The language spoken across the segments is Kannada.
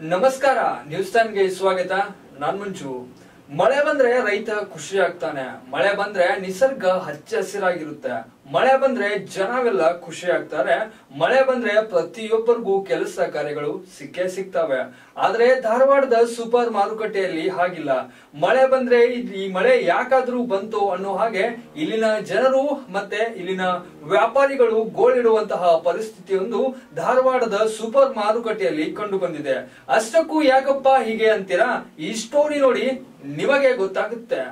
ನಮಸ್ಕಾರ ನ್ಯೂಸ್ ಟೈಮ್ಗೆ ಸ್ವಾಗತ ನಾನ್ ಮಂಜು ಮಳೆ ಬಂದ್ರೆ ರೈತ ಖುಷಿ ಆಗ್ತಾನೆ ಮಳೆ ಬಂದ್ರೆ ನಿಸರ್ಗ ಹಚ್ಚ ಹಸಿರಾಗಿರುತ್ತೆ ಮಳೆ ಬಂದ್ರೆ ಜನವೆಲ್ಲ ಖುಷಿ ಆಗ್ತಾರೆ ಮಳೆ ಬಂದ್ರೆ ಪ್ರತಿಯೊಬ್ಬರಿಗೂ ಕೆಲಸ ಕಾರ್ಯಗಳು ಸಿಕ್ಕೇ ಸಿಗ್ತವೆ ಆದ್ರೆ ಧಾರವಾಡದ ಸೂಪರ್ ಮಾರುಕಟ್ಟೆಯಲ್ಲಿ ಹಾಗಿಲ್ಲ ಮಳೆ ಬಂದ್ರೆ ಇದ್- ಈ ಮಳೆ ಯಾಕಾದ್ರೂ ಬಂತು ಅನ್ನೋ ಹಾಗೆ ಇಲ್ಲಿನ ಜನರು ಮತ್ತೆ ಇಲ್ಲಿನ ವ್ಯಾಪಾರಿಗಳು ಗೋಳಿಡುವಂತಹ ಪರಿಸ್ಥಿತಿಯೊಂದು ಧಾರವಾಡದ ಸೂಪರ್ ಮಾರುಕಟ್ಟೆಯಲ್ಲಿ ಕಂಡು ಬಂದಿದೆ ಅಷ್ಟಕ್ಕೂ ಯಾಕಪ್ಪ ಹೀಗೆ ಅಂತೀರಾ ಈ ಸ್ಟೋರಿ ನೋಡಿ ನಿಮಗೆ ಗೊತ್ತಾಗುತ್ತೆ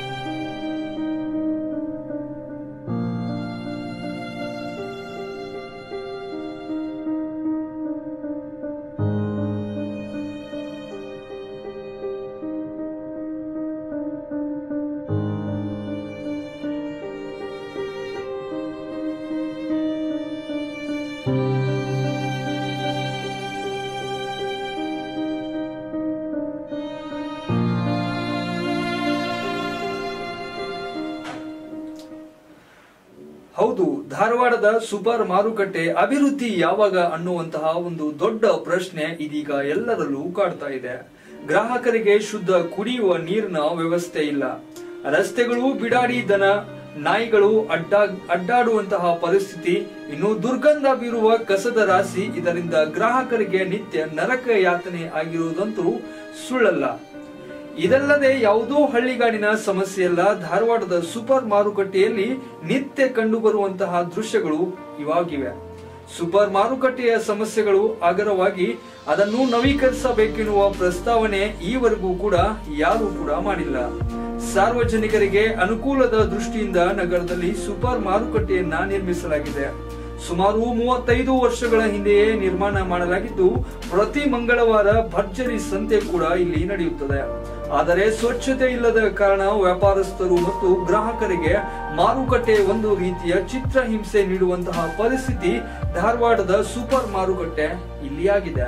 ಹೌದು ಧಾರವಾಡದ ಸೂಪರ್ ಮಾರುಕಟ್ಟೆ ಅಭಿವೃದ್ಧಿ ಯಾವಾಗ ಅನ್ನುವಂತಹ ಒಂದು ದೊಡ್ಡ ಪ್ರಶ್ನೆ ಇದೀಗ ಎಲ್ಲರಲ್ಲೂ ಕಾಡ್ತಾ ಇದೆ ಗ್ರಾಹಕರಿಗೆ ಶುದ್ಧ ಕುಡಿಯುವ ನೀರಿನ ವ್ಯವಸ್ಥೆ ಇಲ್ಲ ರಸ್ತೆಗಳು ಬಿಡಾಡಿ ದನ ನಾಯಿಗಳು ಅಡ್ಡ ಅಡ್ಡಾಡುವಂತಹ ಪರಿಸ್ಥಿತಿ ಇನ್ನು ದುರ್ಗಂಧ ಬೀರುವ ಕಸದ ರಾಶಿ ಇದರಿಂದ ಗ್ರಾಹಕರಿಗೆ ನಿತ್ಯ ನರಕ ಯಾತನೆ ಆಗಿರುವುದಂತೂ ಸುಳ್ಳಲ್ಲ ಇದಲ್ಲದೆ ಯಾವುದೋ ಹಳ್ಳಿಗಾಡಿನ ಸಮಸ್ಯೆಯಲ್ಲ ಧಾರವಾಡದ ಸೂಪರ್ ಮಾರುಕಟ್ಟೆಯಲ್ಲಿ ನಿತ್ಯ ಕಂಡುಬರುವಂತಹ ದೃಶ್ಯಗಳು ಇವಾಗಿವೆ ಸೂಪರ್ ಮಾರುಕಟ್ಟೆಯ ಸಮಸ್ಯೆಗಳು ಆಗರವಾಗಿ ಅದನ್ನು ನವೀಕರಿಸಬೇಕೆನ್ನುವ ಪ್ರಸ್ತಾವನೆ ಈವರೆಗೂ ಕೂಡ ಯಾರೂ ಕೂಡ ಮಾಡಿಲ್ಲ ಸಾರ್ವಜನಿಕರಿಗೆ ಅನುಕೂಲದ ದೃಷ್ಟಿಯಿಂದ ನಗರದಲ್ಲಿ ಸೂಪರ್ ಮಾರುಕಟ್ಟೆಯನ್ನ ನಿರ್ಮಿಸಲಾಗಿದೆ ಸುಮಾರು ಮೂವತ್ತೈದು ವರ್ಷಗಳ ಹಿಂದೆಯೇ ನಿರ್ಮಾಣ ಮಾಡಲಾಗಿದ್ದು ಪ್ರತಿ ಮಂಗಳವಾರ ಭರ್ಜರಿ ಸಂತೆ ಕೂಡ ಇಲ್ಲಿ ನಡೆಯುತ್ತದೆ ಆದರೆ ಸ್ವಚ್ಛತೆ ಇಲ್ಲದ ಕಾರಣ ವ್ಯಾಪಾರಸ್ಥರು ಮತ್ತು ಗ್ರಾಹಕರಿಗೆ ಮಾರುಕಟ್ಟೆ ಒಂದು ರೀತಿಯ ಚಿತ್ರಹಿಂಸೆ ನೀಡುವಂತಹ ಪರಿಸ್ಥಿತಿ ಧಾರವಾಡದ ಸೂಪರ್ ಮಾರುಕಟ್ಟೆ ಇಲ್ಲಿ ಆಗಿದೆ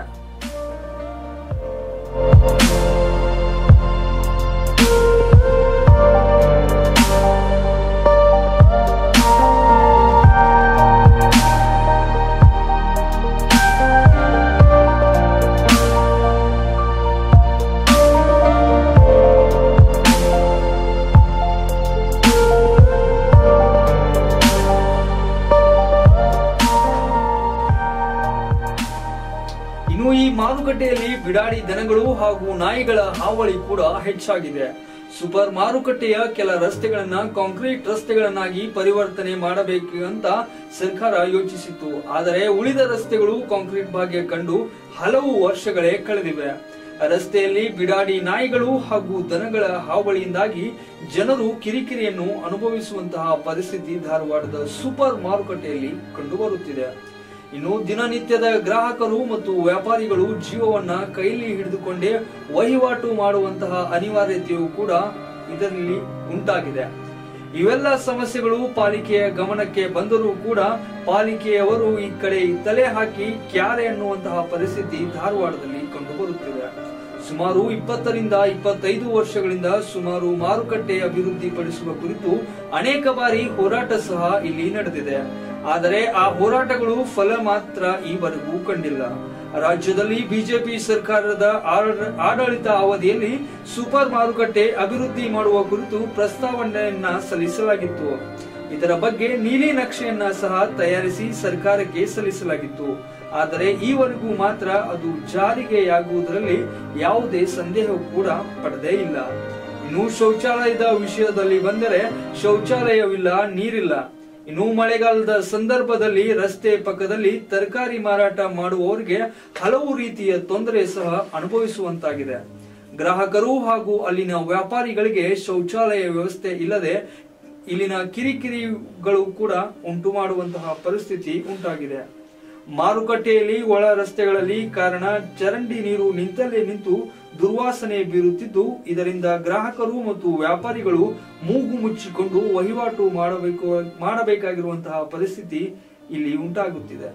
ಇನ್ನು ಈ ಮಾರುಕಟ್ಟೆಯಲ್ಲಿ ಬಿಡಾಡಿ ದನಗಳು ಹಾಗೂ ನಾಯಿಗಳ ಹಾವಳಿ ಕೂಡ ಹೆಚ್ಚಾಗಿದೆ ಸೂಪರ್ ಮಾರುಕಟ್ಟೆಯ ಕೆಲ ರಸ್ತೆಗಳನ್ನ ಕಾಂಕ್ರೀಟ್ ರಸ್ತೆಗಳನ್ನಾಗಿ ಪರಿವರ್ತನೆ ಮಾಡಬೇಕು ಅಂತ ಸರ್ಕಾರ ಯೋಚಿಸಿತ್ತು ಆದರೆ ಉಳಿದ ರಸ್ತೆಗಳು ಕಾಂಕ್ರೀಟ್ ಭಾಗ್ಯ ಕಂಡು ಹಲವು ವರ್ಷಗಳೇ ಕಳೆದಿವೆ ರಸ್ತೆಯಲ್ಲಿ ಬಿಡಾಡಿ ನಾಯಿಗಳು ಹಾಗೂ ದನಗಳ ಹಾವಳಿಯಿಂದಾಗಿ ಜನರು ಕಿರಿಕಿರಿಯನ್ನು ಅನುಭವಿಸುವಂತಹ ಪರಿಸ್ಥಿತಿ ಧಾರವಾಡದ ಸೂಪರ್ ಮಾರುಕಟ್ಟೆಯಲ್ಲಿ ಕಂಡುಬರುತ್ತಿದೆ ಇನ್ನು ದಿನನಿತ್ಯದ ಗ್ರಾಹಕರು ಮತ್ತು ವ್ಯಾಪಾರಿಗಳು ಜೀವವನ್ನ ಕೈಲಿ ಹಿಡಿದುಕೊಂಡೇ ವಹಿವಾಟು ಮಾಡುವಂತಹ ಅನಿವಾರ್ಯತೆಯೂ ಕೂಡ ಇದರಲ್ಲಿ ಉಂಟಾಗಿದೆ ಇವೆಲ್ಲ ಸಮಸ್ಯೆಗಳು ಪಾಲಿಕೆಯ ಗಮನಕ್ಕೆ ಬಂದರೂ ಕೂಡ ಪಾಲಿಕೆಯವರು ಈ ಕಡೆ ತಲೆ ಹಾಕಿ ಕ್ಯಾರೆ ಅನ್ನುವಂತಹ ಪರಿಸ್ಥಿತಿ ಧಾರವಾಡದಲ್ಲಿ ಕಂಡುಬರುತ್ತಿದೆ ಸುಮಾರು ಇಪ್ಪತ್ತರಿಂದ ಇಪ್ಪತ್ತೈದು ವರ್ಷಗಳಿಂದ ಸುಮಾರು ಮಾರುಕಟ್ಟೆ ಅಭಿವೃದ್ಧಿ ಪಡಿಸುವ ಕುರಿತು ಅನೇಕ ಬಾರಿ ಹೋರಾಟ ಸಹ ಇಲ್ಲಿ ನಡೆದಿದೆ ಆದರೆ ಆ ಹೋರಾಟಗಳು ಫಲ ಮಾತ್ರ ಈವರೆಗೂ ಕಂಡಿಲ್ಲ ರಾಜ್ಯದಲ್ಲಿ ಬಿಜೆಪಿ ಸರ್ಕಾರದ ಆಡ- ಆಡಳಿತ ಅವಧಿಯಲ್ಲಿ ಸೂಪರ್ ಮಾರುಕಟ್ಟೆ ಅಭಿವೃದ್ಧಿ ಮಾಡುವ ಕುರಿತು ಪ್ರಸ್ತಾವನೆಯನ್ನ ಸಲ್ಲಿಸಲಾಗಿತ್ತು ಇದರ ಬಗ್ಗೆ ನೀಲಿ ನಕ್ಷೆಯನ್ನ ಸಹ ತಯಾರಿಸಿ ಸರ್ಕಾರಕ್ಕೆ ಸಲ್ಲಿಸಲಾಗಿತ್ತು ಆದರೆ ಈವರೆಗೂ ಮಾತ್ರ ಅದು ಜಾರಿಗೆಯಾಗುವುದರಲ್ಲಿ ಯಾವುದೇ ಸಂದೇಹ ಕೂಡ ಪಡದೇ ಇಲ್ಲ ಇನ್ನು ಶೌಚಾಲಯದ ವಿಷಯದಲ್ಲಿ ಬಂದರೆ ಶೌಚಾಲಯವಿಲ್ಲ ನೀರಿಲ್ಲ ಇನ್ನು ಮಳೆಗಾಲದ ಸಂದರ್ಭದಲ್ಲಿ ರಸ್ತೆ ಪಕ್ಕದಲ್ಲಿ ತರಕಾರಿ ಮಾರಾಟ ಮಾಡುವವರಿಗೆ ಹಲವು ರೀತಿಯ ತೊಂದರೆ ಸಹ ಅನುಭವಿಸುವಂತಾಗಿದೆ ಗ್ರಾಹಕರು ಹಾಗೂ ಅಲ್ಲಿನ ವ್ಯಾಪಾರಿಗಳಿಗೆ ಶೌಚಾಲಯ ವ್ಯವಸ್ಥೆ ಇಲ್ಲದೆ ಇಲ್ಲಿನ ಕಿರಿಕಿರಿಗಳು ಕೂಡ ಉಂಟು ಮಾಡುವಂತಹ ಪರಿಸ್ಥಿತಿ ಉಂಟಾಗಿದೆ ಮಾರುಕಟ್ಟೆಯಲ್ಲಿ ಒಳ ರಸ್ತೆಗಳಲ್ಲಿ ಕಾರಣ ಚರಂಡಿ ನೀರು ನಿಂತಲ್ಲೇ ನಿಂತು ದುರ್ವಾಸನೆ ಬೀರುತ್ತಿದ್ದು ಇದರಿಂದ ಗ್ರಾಹಕರು ಮತ್ತು ವ್ಯಾಪಾರಿಗಳು ಮೂಗು ಮುಚ್ಚಿಕೊಂಡು ವಹಿವಾಟು ಮಾಡಬೇಕು ಮಾಡಬೇಕಾಗಿರುವಂತಹ ಪರಿಸ್ಥಿತಿ ಇಲ್ಲಿ ಉಂಟಾಗುತ್ತಿದೆ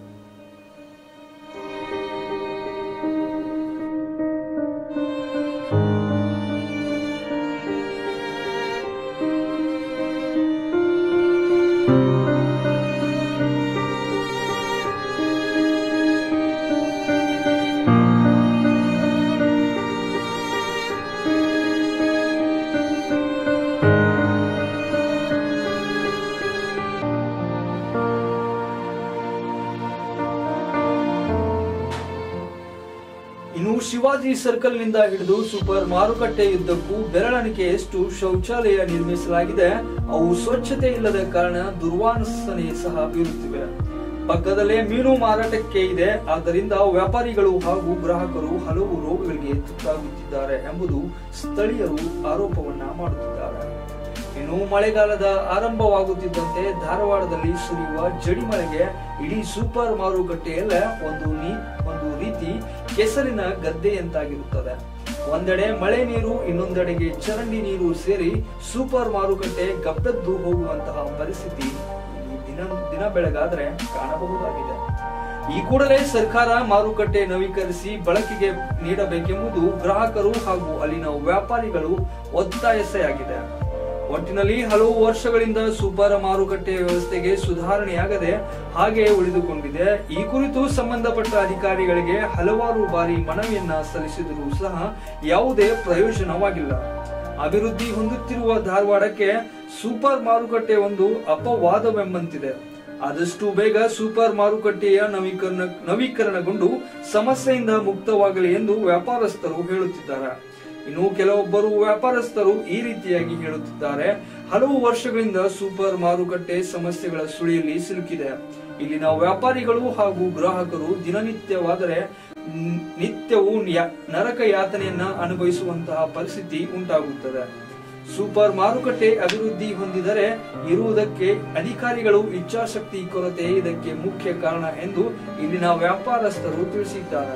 ಶಿವಾಜಿ ಸರ್ಕಲ್ ನಿಂದ ಹಿಡಿದು ಸೂಪರ್ ಮಾರುಕಟ್ಟೆಯುದ್ದಕ್ಕೂ ಬೆರಳಿಕೆಯಷ್ಟು ಶೌಚಾಲಯ ನಿರ್ಮಿಸಲಾಗಿದೆ ಅವು ಸ್ವಚ್ಛತೆ ಇಲ್ಲದ ಕಾರಣ ದುರ್ವಾಸನೆ ಸಹ ಬೀರುತ್ತಿವೆ ಪಕ್ಕದಲ್ಲೇ ಮೀನು ಮಾರಾಟಕ್ಕೆ ಇದೆ ಆದ್ದರಿಂದ ವ್ಯಾಪಾರಿಗಳು ಹಾಗೂ ಗ್ರಾಹಕರು ಹಲವು ರೋಗಗಳಿಗೆ ತುತ್ತಾಗುತ್ತಿದ್ದಾರೆ ಎಂಬುದು ಸ್ಥಳೀಯರು ಆರೋಪವನ್ನ ಮಾಡುತ್ತಿದ್ದಾರೆ ಇನ್ನು ಮಳೆಗಾಲದ ಆರಂಭವಾಗುತ್ತಿದ್ದಂತೆ ಧಾರವಾಡದಲ್ಲಿ ಸುರಿಯುವ ಜಡಿ ಮಳೆಗೆ ಇಡೀ ಸೂಪರ್ ಮಾರುಕಟ್ಟೆಯಲ್ಲ ಒಂದು ನೀ ಒಂದು ರೀತಿ ಕೆಸರಿನ ಗದ್ದೆಯಂತಾಗಿರುತ್ತದೆ ಒಂದೆಡೆ ಮಳೆ ನೀರು ಇನ್ನೊಂದೆಡೆಗೆ ಚರಂಡಿ ನೀರು ಸೇರಿ ಸೂಪರ್ ಮಾರುಕಟ್ಟೆ ಗಬ್ಬೆದ್ದು ಹೋಗುವಂತಹ ಪರಿಸ್ಥಿತಿ ಈ ದಿನ ದಿನ ಬೆಳಗಾದ್ರೆ ಕಾಣಬಹುದಾಗಿದೆ ಈ ಕೂಡಲೇ ಸರ್ಕಾರ ಮಾರುಕಟ್ಟೆ ನವೀಕರಿಸಿ ಬಳಕೆಗೆ ನೀಡಬೇಕೆಂಬುದು ಗ್ರಾಹಕರು ಹಾಗೂ ಅಲ್ಲಿನ ವ್ಯಾಪಾರಿಗಳು ಒತ್ತಾಯಸೆಯಾಗಿದೆ ಒಟ್ಟಿನಲ್ಲಿ ಹಲವು ವರ್ಷಗಳಿಂದ ಸೂಪರ್ ಮಾರುಕಟ್ಟೆ ವ್ಯವಸ್ಥೆಗೆ ಸುಧಾರಣೆಯಾಗದೆ ಹಾಗೆ ಉಳಿದುಕೊಂಡಿದೆ ಈ ಕುರಿತು ಸಂಬಂಧಪಟ್ಟ ಅಧಿಕಾರಿಗಳಿಗೆ ಹಲವಾರು ಬಾರಿ ಮನವಿಯನ್ನ ಸಲ್ಲಿಸಿದರೂ ಸಹ ಯಾವುದೇ ಪ್ರಯೋಜನವಾಗಿಲ್ಲ ಅಭಿವೃದ್ಧಿ ಹೊಂದುತ್ತಿರುವ ಧಾರವಾಡಕ್ಕೆ ಸೂಪರ್ ಮಾರುಕಟ್ಟೆ ಒಂದು ಅಪವಾದವೆಂಬಂತಿದೆ ಆದಷ್ಟು ಬೇಗ ಸೂಪರ್ ಮಾರುಕಟ್ಟೆಯ ನವೀಕರಣ ನವೀಕರಣಗೊಂಡು ಸಮಸ್ಯೆಯಿಂದ ಮುಕ್ತವಾಗಲಿ ಎಂದು ವ್ಯಾಪಾರಸ್ಥರು ಹೇಳುತ್ತಿದ್ದಾರೆ ಇನ್ನು ಕೆಲವೊಬ್ಬರು ವ್ಯಾಪಾರಸ್ಥರು ಈ ರೀತಿಯಾಗಿ ಹೇಳುತ್ತಿದ್ದಾರೆ ಹಲವು ವರ್ಷಗಳಿಂದ ಸೂಪರ್ ಮಾರುಕಟ್ಟೆ ಸಮಸ್ಯೆಗಳ ಸುಳಿಯಲ್ಲಿ ಸಿಲುಕಿದೆ ಇಲ್ಲಿನ ವ್ಯಾಪಾರಿಗಳು ಹಾಗೂ ಗ್ರಾಹಕರು ದಿನನಿತ್ಯವಾದರೆ ನ್- ನಿತ್ಯವೂ ಯ- ನರಕ ಯಾತನೆಯನ್ನ ಅನುಭವಿಸುವಂತಹ ಪರಿಸ್ಥಿತಿ ಉಂಟಾಗುತ್ತದೆ ಸೂಪರ್ ಮಾರುಕಟ್ಟೆ ಅಭಿವೃದ್ಧಿ ಹೊಂದಿದರೆ ಇರುವುದಕ್ಕೆ ಅಧಿಕಾರಿಗಳು ಇಚ್ಛಾಶಕ್ತಿ ಕೊರತೆ ಇದಕ್ಕೆ ಮುಖ್ಯ ಕಾರಣ ಎಂದು ಇಲ್ಲಿನ ವ್ಯಾಪಾರಸ್ಥರು ತಿಳಿಸಿದ್ದಾರೆ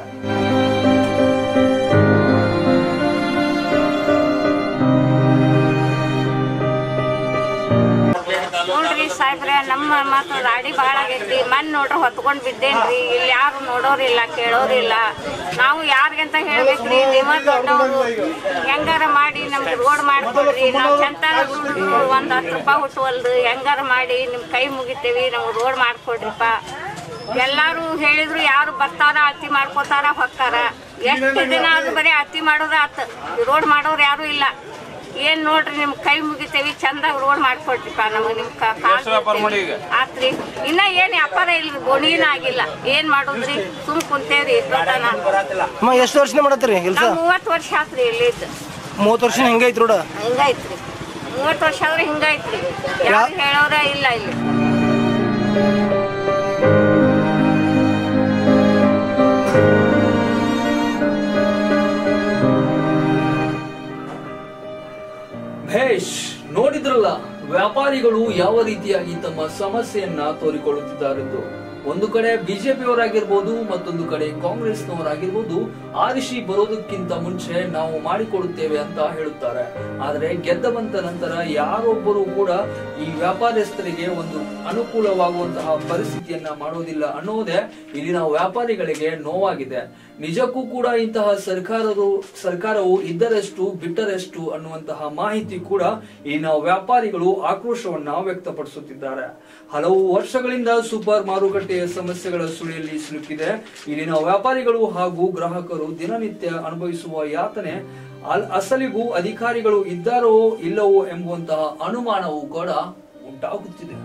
ನೋಡ್ರಿ ಸಾಹೇಬ್ರೆ ನಮ್ಮ ಮಾತು ರಾಡಿ ಭಾಳ ಆಗೈತಿ ಮನ್ ನೋಡ್ರಿ ಹೊತ್ಕೊಂಡ್ ಬಿದ್ದೇನ್ರಿ ಇಲ್ಲಿ ಯಾರು ನೋಡೋರಿಲ್ಲ ಕೇಳೋರಿಲ್ಲ ನಾವು ಯಾರಿಗಂತ ಹೇಳ್ಬೇಕ್ರಿ ನೀವ ದೊಡ್ಡವರು ಹೆಂಗಾರ ಮಾಡಿ ನಮ್ಗೆ ರೋಡ್ ಮಾಡ್ಕೊಡ್ರಿ ನಾವು ಚಂತಾನ ದುಡ್ಡು ಒಂದ್ ಹತ್ತು ರೂಪಾಯಿ ಹುಟ್ಟುವಲ್ದು ಹೆಂಗಾರ ಮಾಡಿ ನಿಮ್ ಕೈ ಮುಗಿತೇವಿ ನಮ್ಗೆ ರೋಡ್ ಮಾಡ್ಕೊಡ್ರಿಪ್ಪ ಎಲ್ಲಾರು ಹೇಳಿದ್ರು ಯಾರು ಬರ್ತಾರ ಅತಿ ಮಾಡ್ಕೋತಾರ ಹೊಕ್ಕಾರ ಎಷ್ಟು ದಿನ ಆದ್ರೂ ಬರೀ ಅತಿ ಮಾಡೋದ ಆತ ರೋಡ್ ಮಾಡೋರು ಯಾರು ಇಲ್ಲ ಏನ್ ನೋಡ್ರಿ ನಿಮ್ ಕೈ ಮುಗಿತೇವಿ ಚಂದಾಗ ರೋಡ್ ಮಾಡ್ಕೊಡ್ರಿಪ್ಪ ನಮ್ಗೆ ನಿಮ್ ಕಾ- ಕಾಲ್ ಬೀಳ್ತೇವಿ. ಆತ್ರಿ ಇನ್ನ ಏನ್ ವ್ಯಾಪಾರ ಇಲ್ರಿ ಗೋಣಿನ ಆಗಿಲ್ಲ ಏನ್ ಮಾಡೋದ್ರಿ ಸುಮ್ ಕುಂತೇವ್ರಿ ಇಷ್ಟೊತ್ತನ. ಅಮ್ಮ ಎಷ್ಟು ವರ್ಷದಿಂದ ಮಾಡತ್ತೀರಿ ಕೆಲಸ ನಾವ್ ಮೂವತ್ ವರ್ಷ ಆತ್ರಿ ಇಲ್ಲಿದ್ದು ಮೂವತ್ತು ವರ್ಷ ಹೆಂಗೈತಿ ರೋಡ ಹಿಂಗೈತ್ರಿ ಮೂವತ್ ವರ್ಷ ಆದ್ರೆ ಹಿಂಗೈತ್ರಿ ಯಾರು ಹೇಳೋರ ಇಲ್ಲ ಇಲ್ಲಿ ಭೇಷ್ ನೋಡಿದ್ರಲ್ಲ ವ್ಯಾಪಾರಿಗಳು ಯಾವ ರೀತಿಯಾಗಿ ತಮ್ಮ ಸಮಸ್ಯೆಯನ್ನ ತೋರಿಕೊಳ್ಳುತ್ತಿದ್ದಾರೆಂದು ಒಂದು ಕಡೆ ಬಿಜೆಪಿಯವರಾಗಿರ್ಬೋದು ಮತ್ತೊಂದು ಕಡೆ ಕಾಂಗ್ರೆಸ್ನವರಾಗಿರ್ಬೋದು ಆರಿಸಿ ಬರೋದಕ್ಕಿಂತ ಮುಂಚೆ ನಾವು ಮಾಡಿಕೊಡುತ್ತೇವೆ ಅಂತ ಹೇಳುತ್ತಾರೆ ಆದ್ರೆ ಗೆದ್ದ ಬಂದ ನಂತರ ಯಾರೊಬ್ಬರು ಕೂಡ ಈ ವ್ಯಾಪಾರಸ್ಥರಿಗೆ ಒಂದು ಅನುಕೂಲವಾಗುವಂತಹ ಪರಿಸ್ಥಿತಿಯನ್ನ ಮಾಡೋದಿಲ್ಲ ಅನ್ನೋದೇ ಇಲ್ಲಿನ ವ್ಯಾಪಾರಿಗಳಿಗೆ ನೋವಾಗಿದೆ ನಿಜಕ್ಕೂ ಕೂಡ ಇಂತಹ ಸರ್ಕಾರರು ಸರ್ಕಾರವು ಇದ್ದರೆಷ್ಟು ಬಿಟ್ಟರೆಷ್ಟು ಅನ್ನುವಂತಹ ಮಾಹಿತಿ ಕೂಡ ಇಲ್ಲಿನ ವ್ಯಾಪಾರಿಗಳು ಆಕ್ರೋಶವನ್ನ ವ್ಯಕ್ತಪಡಿಸುತ್ತಿದ್ದಾರೆ ಹಲವು ವರ್ಷಗಳಿಂದ ಸೂಪರ್ ಮಾರುಕಟ್ಟೆಯ ಸಮಸ್ಯೆಗಳ ಸುಳಿಯಲ್ಲಿ ಸಿಲುಕಿದೆ ಇಲ್ಲಿನ ವ್ಯಾಪಾರಿಗಳು ಹಾಗೂ ಗ್ರಾಹಕರು ದಿನನಿತ್ಯ ಅನುಭವಿಸುವ ಯಾತನೆ ಅಲ್ ಅಸಲಿಗೂ ಅಧಿಕಾರಿಗಳು ಇದ್ದಾರೋ ಇಲ್ಲವೋ ಎಂಬುವಂತಹ ಅನುಮಾನವೂ ಕೂಡ ಉಂಟಾಗುತ್ತಿದೆ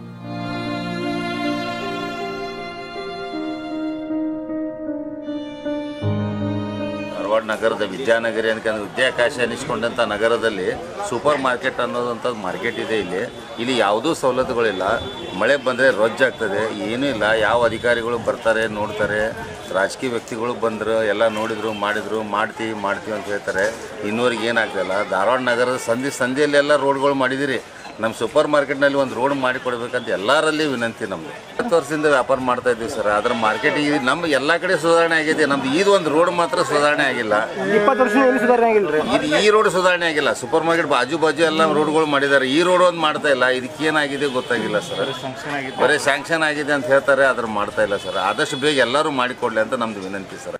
ಧಾರವಾಡ ನಗರದ ವಿದ್ಯಾನಗರಿ ಅನ್ಕೊಂಡು ವಿದ್ಯಾಕಾಶ ಅನ್ನಿಸ್ಕೊಂಡಂಥ ನಗರದಲ್ಲಿ ಸೂಪರ್ ಮಾರ್ಕೆಟ್ ಅನ್ನೋದಂಥದ್ದು ಮಾರ್ಕೆಟ್ ಇದೆ ಇಲ್ಲಿ ಇಲ್ಲಿ ಯಾವುದೂ ಸವಲತ್ತುಗಳಿಲ್ಲ ಮಳೆ ಬಂದರೆ ರೊಜ್ಜಾಗ್ತದೆ ಏನೂ ಇಲ್ಲ ಯಾವ ಅಧಿಕಾರಿಗಳು ಬರ್ತಾರೆ ನೋಡ್ತಾರೆ ರಾಜಕೀಯ ವ್ಯಕ್ತಿಗಳು ಬಂದರು ಎಲ್ಲ ನೋಡಿದ್ರು ಮಾಡಿದ್ರು ಮಾಡ್ತೀವಿ ಮಾಡ್ತೀವಿ ಅಂತ ಹೇಳ್ತಾರೆ ಇನ್ನೂವರೆಗೆ ಏನಾಗ್ತಿಲ್ಲ ಧಾರವಾಡ ನಗರದ ಸಂಧಿ ಸಂಧಿಯಲ್ಲೆಲ್ಲ ರೋಡ್ಗಳು ಮಾಡಿದಿರಿ ನಮ್ಮ ಸೂಪರ್ ಮಾರ್ಕೆಟ್ನಲ್ಲಿ ಒಂದು ರೋಡ್ ಮಾಡಿ ಕೊಡ್ಬೇಕಂತ ಎಲ್ಲರಲ್ಲಿ ವಿನಂತಿ ನಮ್ಮದು ಹತ್ತು ವರ್ಷದಿಂದ ವ್ಯಾಪಾರ ಮಾಡ್ತಾ ಇದ್ದೀವಿ ಸರ್ ಅದ್ರ ಮಾರ್ಕೆಟ್ ಈಗ ನಮ್ಮ ಎಲ್ಲ ಕಡೆ ಸುಧಾರಣೆ ಆಗಿದೆ ನಮ್ದು ಇದು ಒಂದು ರೋಡ್ ಮಾತ್ರ ಸುಧಾರಣೆ ಆಗಿಲ್ಲ ಇಪ್ಪತ್ತು ವರ್ಷದಿಂದ ಎಲ್ಲಿ ಸುಧಾರಣೆ ಆಗಿಲ್ರಿ ಇದು ಈ ರೋಡ್ ಸುಧಾರಣೆ ಆಗಿಲ್ಲ ಸೂಪರ್ ಮಾರ್ಕೆಟ್ ಬಾಜು ಬಾಜು ಎಲ್ಲ ರೋಡ್ಗಳು ಮಾಡಿದ್ದಾರೆ ಈ ರೋಡ್ ಒಂದು ಮಾಡ್ತಾ ಇಲ್ಲ ಇದಕ್ಕೆ ಏನಾಗಿದೆ ಗೊತ್ತಾಗಿಲ್ಲ ಸರ್ ಬರೀ ಸ್ಯಾಂಕ್ಷನ್ ಆಗಿದೆ ಅಂತ ಹೇಳ್ತಾರೆ ಅದ್ರ ಮಾಡ್ತಾ ಇಲ್ಲ ಸರ್ ಆದಷ್ಟು ಬೇಗ ಎಲ್ಲರೂ ಮಾಡಿಕೊಡ್ಲಿ ಅಂತ ನಮ್ದು ವಿನಂತಿ ಸರ್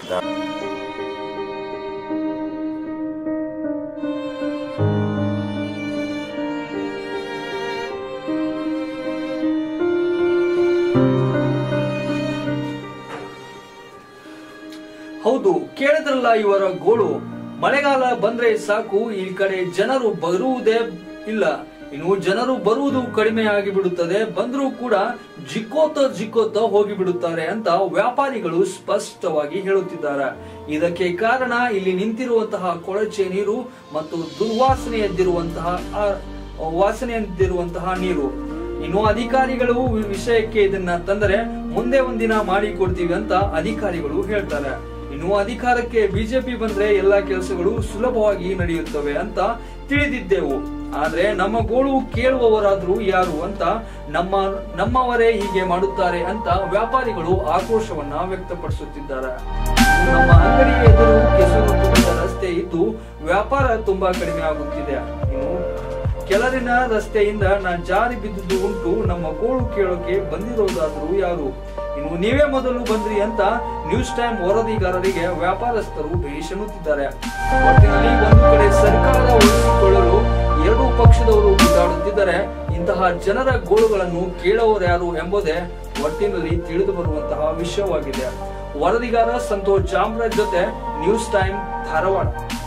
ಹೌದು ಕೇಳಿದ್ರಲ್ಲ ಇವರ ಗೋಳು ಮಳೆಗಾಲ ಬಂದ್ರೆ ಸಾಕು ಈ ಕಡೆ ಜನರು ಬರುವುದೇ ಇಲ್ಲ ಇನ್ನು ಜನರು ಬರುವುದು ಕಡಿಮೆ ಆಗಿ ಬಿಡುತ್ತದೆ ಬಂದರೂ ಕೂಡ ಜಿಕ್ಕೋತ ಜಿಕ್ಕೋತ ಹೋಗಿ ಬಿಡುತ್ತಾರೆ ಅಂತ ವ್ಯಾಪಾರಿಗಳು ಸ್ಪಷ್ಟವಾಗಿ ಹೇಳುತ್ತಿದ್ದಾರೆ ಇದಕ್ಕೆ ಕಾರಣ ಇಲ್ಲಿ ನಿಂತಿರುವಂತಹ ಕೊಳಚೆ ನೀರು ಮತ್ತು ದುರ್ವಾಸನೆ ಎದ್ದಿರುವಂತಹ ಆ ವಾಸನೆ ಎದ್ದಿರುವಂತಹ ನೀರು ಇನ್ನು ಅಧಿಕಾರಿಗಳು ಈ ವಿಷಯಕ್ಕೆ ಇದನ್ನ ತಂದರೆ ಮುಂದೆ ಒಂದಿನ ಮಾಡಿ ಕೊಡ್ತೀವಿ ಅಂತ ಅಧಿಕಾರಿಗಳು ಹೇಳ್ತಾರೆ ಇನ್ನು ಅಧಿಕಾರಕ್ಕೆ ಬಿಜೆಪಿ ಬಂದ್ರೆ ಎಲ್ಲಾ ಕೆಲಸಗಳು ಸುಲಭವಾಗಿ ನಡೆಯುತ್ತವೆ ಅಂತ ತಿಳಿದಿದ್ದೆವು ಆದ್ರೆ ನಮ್ಮ ಗೋಳು ಕೇಳುವವರಾದ್ರೂ ಯಾರು ಅಂತ ನಮ್ಮ ನಮ್ಮವರೇ ಹೀಗೆ ಮಾಡುತ್ತಾರೆ ಅಂತ ವ್ಯಾಪಾರಿಗಳು ಆಕ್ರೋಶವನ್ನ ವ್ಯಕ್ತಪಡಿಸುತ್ತಿದ್ದಾರೆ ನಮ್ಮ ಅಂಗಡಿಯ ಎದುರು ಕೆಸರು ತುಂಬಿದ ರಸ್ತೆ ಇದ್ದು ವ್ಯಾಪಾರ ತುಂಬಾ ಕಡಿಮೆ ಆಗುತ್ತಿದೆ ಇನ್ನು ಕೆಲರಿನ ರಸ್ತೆಯಿಂದ ನಾ ಜಾರಿ ಬಿದ್ದುದು ಉಂಟು ನಮ್ಮ ಗೋಳು ಕೇಳೋಕೆ ಬಂದಿರೋದಾದ್ರೂ ಯಾರು ಇನ್ನು ನೀವೇ ಮೊದಲು ಬಂದ್ರಿ ಅಂತ ನ್ಯೂಸ್ ಟೈಮ್ ವರದಿಗಾರರಿಗೆ ವ್ಯಾಪಾರಸ್ಥರು ಭೀಷಣುತ್ತಿದ್ದಾರೆ ಒಟ್ಟಿನಲ್ಲಿ ಒಂದು ಕಡೆ ಸರ್ಕಾರ ಉಳಿಸಿಕೊಳ್ಳಲು ಎರಡೂ ಪಕ್ಷದವರು ಗುದ್ದಾಡುತ್ತಿದ್ದರೆ ಇಂತಹ ಜನರ ಗೋಳುಗಳನ್ನು ಕೇಳೋರ್ಯಾರು ಎಂಬುದೇ ಒಟ್ಟಿನಲ್ಲಿ ತಿಳಿದು ಬರುವಂತಹ ವಿಷಯವಾಗಿದೆ ವರದಿಗಾರ ಸಂತೋಷ್ ಜಾಮ್ರಾಜ್ ಜೊತೆ ನ್ಯೂಸ್ ಟೈಮ್ ಧಾರವಾಡ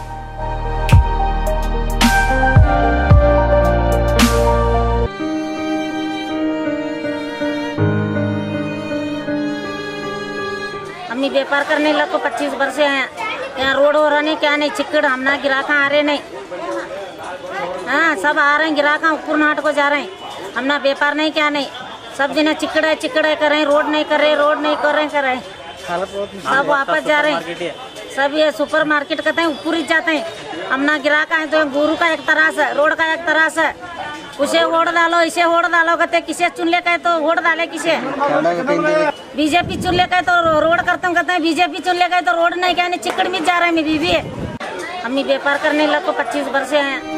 हमने व्यापार करने लग को पच्चीस वर्ष से हैं यहाँ रोड हो रहा नहीं क्या नहीं चिक्कड़ हम ना गिराका आ रहे नहीं हाँ सब आ रहे हैं गिराका ऊपर नाट को जा रहे हैं हम ना व्यापार नहीं क्या नहीं सब जना चिक्कड़ है चिक्कड़ है कर रहे हैं रोड नहीं कर रहे रोड नहीं कर रहे कर रहे हैं सब वापस जा रहे हैं सब ये सुपर मार्केट कहते हैं ऊपर ही जाते हैं हम ना गिराका है तो गुरु का एक तरास है रोड का एक तरास है उसे वोट डालो इसे वोट डालो कहते किसे चुन ले कहे तो वोट डाले किसे बीजेपी चुन ले गए तो रोड करते हैं कहते हैं बीजेपी चुन ले गए तो रोड नहीं क्या नहीं चिकड़ में जा रहे हैं बीबी हम भी व्यापार करने लग को पच्चीस वर्ष से हैं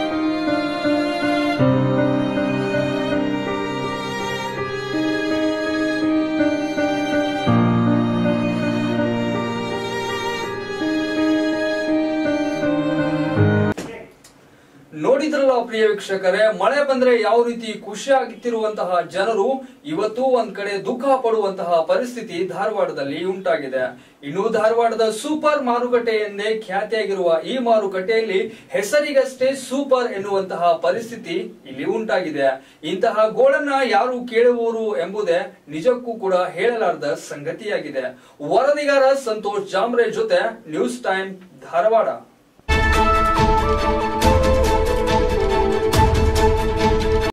ನೋಡಿದ್ರಲ್ಲ ಪ್ರಿಯ ವೀಕ್ಷಕರೇ ಮಳೆ ಬಂದ್ರೆ ಯಾವ ರೀತಿ ಖುಷಿ ಆಗುತ್ತಿರುವಂತಹ ಜನರು ಇವತ್ತು ಒಂದ್ ಕಡೆ ದುಃಖ ಪಡುವಂತಹ ಪರಿಸ್ಥಿತಿ ಧಾರವಾಡದಲ್ಲಿ ಉಂಟಾಗಿದೆ ಇನ್ನು ಧಾರವಾಡದ ಸೂಪರ್ ಮಾರುಕಟ್ಟೆ ಎಂದೇ ಖ್ಯಾತಿಯಾಗಿರುವ ಈ ಮಾರುಕಟ್ಟೆಯಲ್ಲಿ ಹೆಸರಿಗಷ್ಟೇ ಸೂಪರ್ ಎನ್ನುವಂತಹ ಪರಿಸ್ಥಿತಿ ಇಲ್ಲಿ ಉಂಟಾಗಿದೆ ಇಂತಹ ಗೋಳನ್ನ ಯಾರು ಕೇಳುವವರು ಎಂಬುದೇ ನಿಜಕ್ಕೂ ಕೂಡ ಹೇಳಲಾರದ ಸಂಗತಿಯಾಗಿದೆ ವರದಿಗಾರ ಸಂತೋಷ್ ಜಾಮ್ರೆ ಜೊತೆ ನ್ಯೂಸ್ ಟೈಮ್ ಧಾರವಾಡ